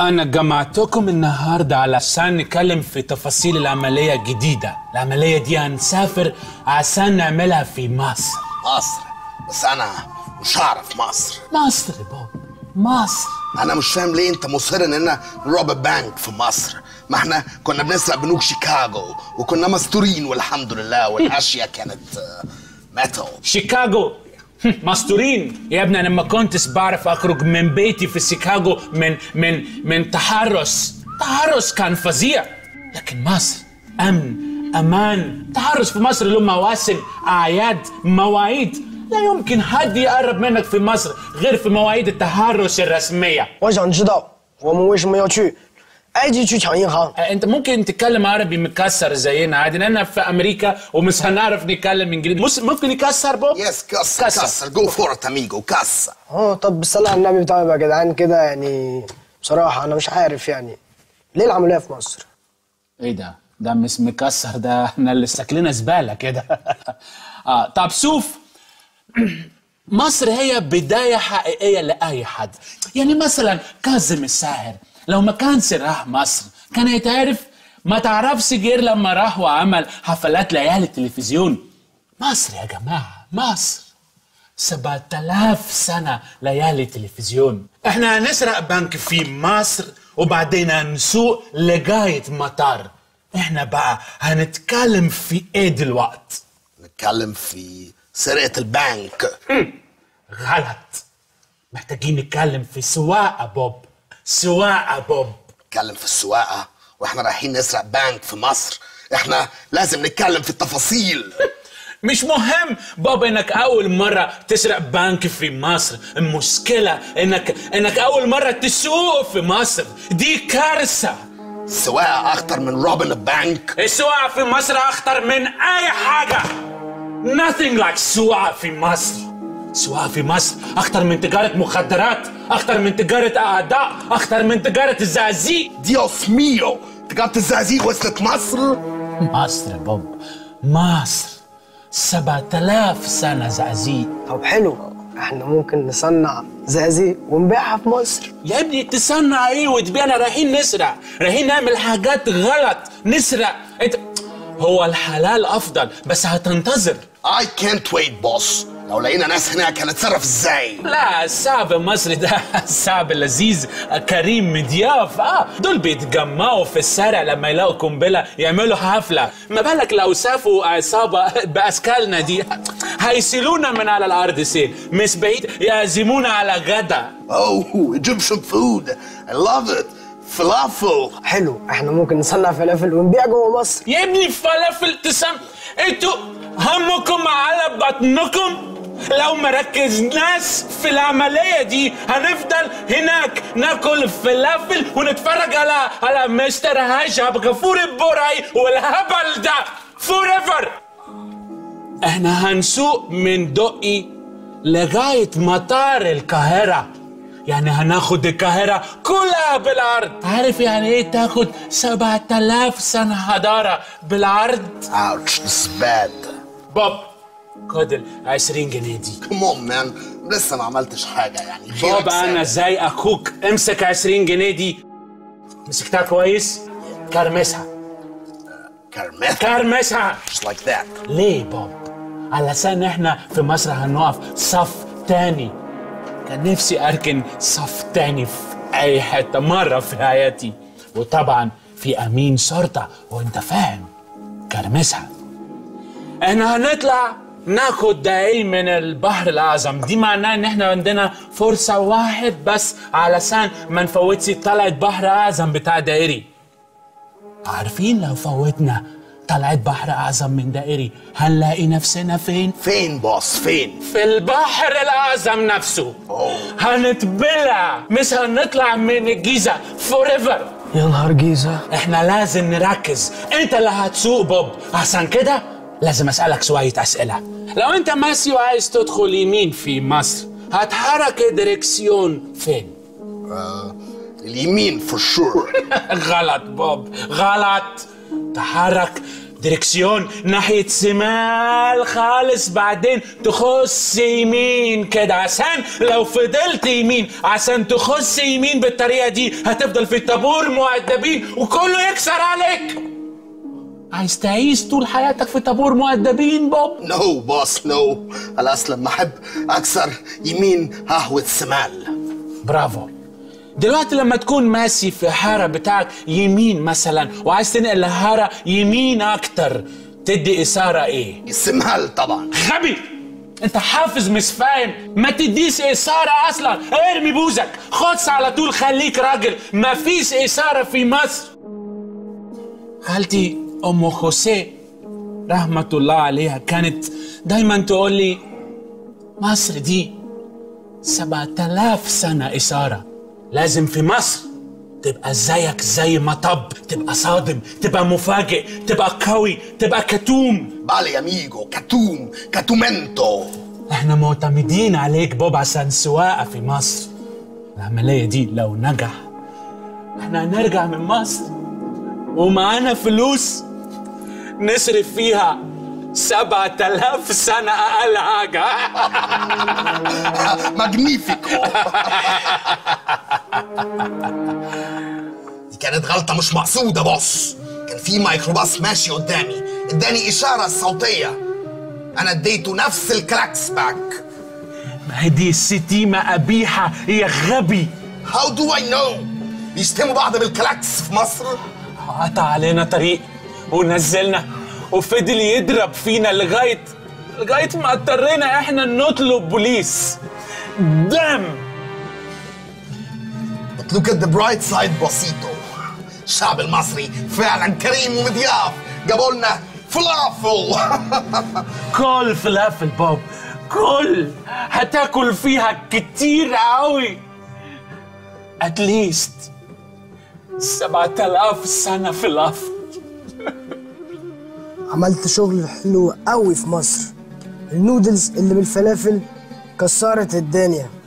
أنا جمعتكم النهاردة علشان نتكلم في تفاصيل العملية الجديدة العملية دي هنسافر عشان نعملها في مصر مصر بس انا مش هعرف مصر مصر يا بوب مصر انا مش فاهم ليه انت مصر اننا نروب بنك في مصر ما احنا كنا بنسرق بنوك شيكاغو وكنا مستورين والحمد لله والاشياء كانت آه، ميتال شيكاغو مستورين يا ابني انا ما كنتش بعرف اخرج من بيتي في شيكاغو من من من تحرش تحرش كان فظيع لكن مصر امن امان تحرش في مصر له مواسم اعياد مواعيد لا يمكن حد يقرب منك في مصر غير في مواعيد التحرش الرسميه 我想知道我们为什么要去埃及去抢银行？ انت ممكن تتكلم عربي مكسر زينا عادي لان في امريكا ومش هنعرف نتكلم انجليزي مس- ممكن يكسر بو يس كسر كسر. كسر جو فور ات اميجو كسر اه طب بالصلاة على النبي بتاعي بقى يا جدعان كده يعني بصراحة أنا مش عارف يعني ليه العملية في مصر؟ ايه ده ده مش مكسر ده احنا اللي شكلنا زباله كده اه طب شوف مصر هي بدايه حقيقيه لاي حد يعني مثلا كاظم الساهر لو ما كانش راح مصر كان يتعرف ما تعرفش غير لما راح وعمل حفلات ليالي التلفزيون مصر يا جماعه مصر سبعة آلاف سنة ليالي تلفزيون احنا هنسرق بنك في مصر وبعدين هنسوق لغاية مطار احنا بقى هنتكلم في ايه دلوقت نتكلم في سرقة البنك غلط محتاجين نتكلم في سواقة بوب سواقة بوب نتكلم في السواقة واحنا رايحين نسرق بنك في مصر احنا لازم نتكلم في التفاصيل مش مهم بابا انك اول مرة تسرق بنك في مصر المشكلة انك انك اول مرة تسوق في مصر دي كارثة السواقة اخطر من روبن البنك السواقة في مصر أخطر من أي حاجة nothing like السواقة في مصر السواقة في مصر أخطر من تجارة مخدرات أخطر من تجارة أعداء أخطر من تجارة الزعزيق ديوس ميو تجارة الزقازيق وصلت مصر مصر يا بوب مصر سبعة آلاف سنة زعزيق طب حلو احنا ممكن نصنع زقازيق ونبيعها في مصر يا ابني تصنع ايه وتبيعنا رايحين نسرق رايحين نعمل حاجات غلط نسرق انت هو الحلال افضل بس هتنتظر I can't wait بوس لو لقينا ناس هناك هنتصرف ازاي لا الشعب المصري ده الشعب اللذيذ كريم مضياف اه دول بيتجمعوا في الشارع لما يلاقوا قنبله يعملوا حفله ما بالك لو شافوا عصابه باشكالنا دي هيسيلونا من على الارض سيل مش بعيد يعزمونا على غدا Oh Egyptian food I love it فلافل حلو احنا ممكن نصنع فلافل ونبيع جوه مصر يا ابني فلافل تسم انتوا همكم على بطنكم لو ما ركزناش في العملية دي هنفضل هناك ناكل فلافل ونتفرج على على مستر هاشم غفور البرعي والهبل ده فور احنا هنسوق من دقي لغاية مطار القاهرة يعني هناخد القاهرة كلها بالعرض عارف يعني ايه تاخد سبعة آلاف سنة حضارة بالعرض Ouch this is bad بوب خد ال 20 جنيه دي Come on man لسه ما عملتش حاجة يعني خيرك بوب انا سامع. زي اخوك امسك 20 جنيه دي مسكتها كويس كرمسها كرمات كرمسها just like that ليه بوب علشان احنا في مصر هنقف صف تاني كان نفسي اركن صف تاني في اي حته مره في حياتي وطبعا في امين شرطه وانت فاهم كرمسها احنا هنطلع ناخد دقايق من البحر الاعظم دي معناه ان احنا عندنا فرصه واحد بس علشان ما نفوتش طلعت بحر اعظم بتاع دائري عارفين لو فوتنا طلعت بحر اعظم من دائري هنلاقي نفسنا فين فين بوس فين في البحر الاعظم نفسه هنتبلع مش هنطلع من الجيزه فور ايفر يا نهار جيزة احنا لازم نركز انت اللي هتسوق بوب عشان كده لازم اسالك شويه اسئله لو انت ماشي وعايز تدخل يمين في مصر هتحرك الدركسيون فين اليمين for sure غلط بوب غلط تحرك دركسيون ناحية شمال خالص بعدين تخص يمين كده عشان لو فضلت يمين عشان تخص يمين بالطريقة دي هتفضل في طابور مؤدبين وكله يكسر عليك عايز تعيش طول حياتك في طابور مؤدبين بوب نو بوس نو خلاص لما احب اكسر يمين ههوة شمال برافو دلوقتي لما تكون ماشي في حارة بتاعك يمين مثلا وعايز تنقل لحارة يمين اكتر تدي اشارة ايه الشمال طبعا غبي انت حافظ مش فاهم ما تديش اشارة اصلا ارمي بوزك خدش على طول خليك راجل مفيش اشارة في مصر خالتي ام خوسيه رحمة الله عليها كانت دايما تقول لي مصر دي سبعة آلاف سنة إشارة لازم في مصر تبقى زيك زي مطب تبقى صادم تبقى مفاجئ تبقى قوي تبقى كتوم بالي اميجو كاتوم كاتومنتو احنا معتمدين عليك بوب عشان سواقة في مصر العملية دي لو نجح احنا هنرجع من مصر ومعانا فلوس نصرف فيها سبعة آلاف سنة أقل حاجة ماجنيفيكو دي كانت غلطة مش مقصودة بص كان في ميكروباص ماشي قدامي اداني إشارة صوتية أنا اديته نفس الكلاكس باك ما هي دي الشتيمة قبيحة يا غبي How do I know؟ بيشتموا بعض بالكلاكس في مصر؟ قطع علينا طريق ونزلنا وفضل يضرب فينا لغاية لغاية ما اضطرينا احنا نطلب بوليس دم But look at the bright side بسيطو الشعب المصري فعلا كريم ومضياف جابوا لنا فلافل كل فلافل بوب كل هتاكل فيها كتير قوي اتليست سبعة آلاف سنة فلافل عملت شغل حلو قوي في مصر النودلز اللي بالفلافل كسرت الدنيا